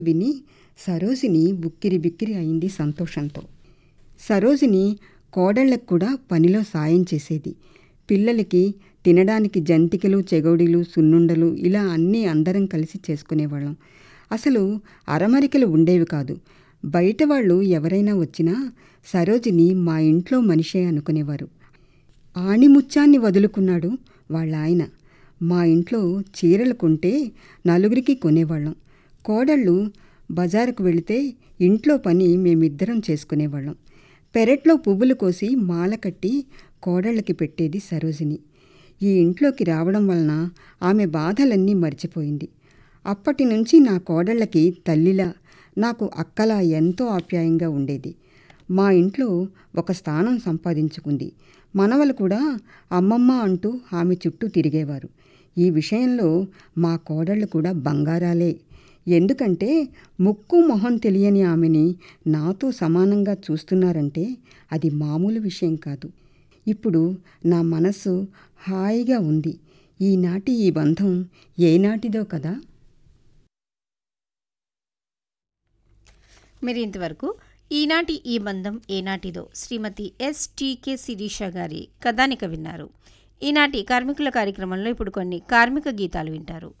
విని సరోజిని ఉక్కిరి బిక్కిరి అయింది సంతోషంతో సరోజిని కోడళ్ళకు కూడా పనిలో సాయం చేసేది పిల్లలకి తినడానికి జంతికలు చెగోడీలు సున్నుండలు ఇలా అన్నీ అందరం కలిసి చేసుకునేవాళ్ళం అసలు అరమరికలు ఉండేవి కాదు బయట వాళ్ళు ఎవరైనా వచ్చినా సరోజిని మా ఇంట్లో మనిషే అనుకునేవారు ఆణిముత్యాన్ని వదులుకున్నాడు వాళ్ళ ఆయన మా ఇంట్లో చీరలు కొంటే నలుగురికి కొనేవాళ్ళం కోడళ్ళు బజారుకు వెళితే ఇంట్లో పని మేమిద్దరం చేసుకునేవాళ్ళం పెరట్లో పువ్వులు కోసి మాల కట్టి కోడళ్ళకి పెట్టేది సరోజిని ఈ ఇంట్లోకి రావడం వలన ఆమె బాధలన్నీ మర్చిపోయింది అప్పటి నుంచి నా కోడళ్ళకి తల్లిలా నాకు అక్కలా ఎంతో ఆప్యాయంగా ఉండేది మా ఇంట్లో ఒక స్థానం సంపాదించుకుంది మనవలు కూడా అమ్మమ్మ అంటూ ఆమె చుట్టూ తిరిగేవారు ఈ విషయంలో మా కోడళ్ళు కూడా బంగారాలే ఎందుకంటే ముక్కు మొహం తెలియని ఆమెని నాతో సమానంగా చూస్తున్నారంటే అది మామూలు విషయం కాదు ఇప్పుడు నా మనస్సు హాయిగా ఉంది ఈనాటి ఈ బంధం ఏనాటిదో కదా మీరు ఇంతవరకు ఈనాటి ఈ బంధం ఏనాటిదో శ్రీమతి ఎస్ టీకే శిరీష గారి కథానిక విన్నారు ఈనాటి కార్మికుల కార్యక్రమంలో ఇప్పుడు కొన్ని కార్మిక గీతాలు వింటారు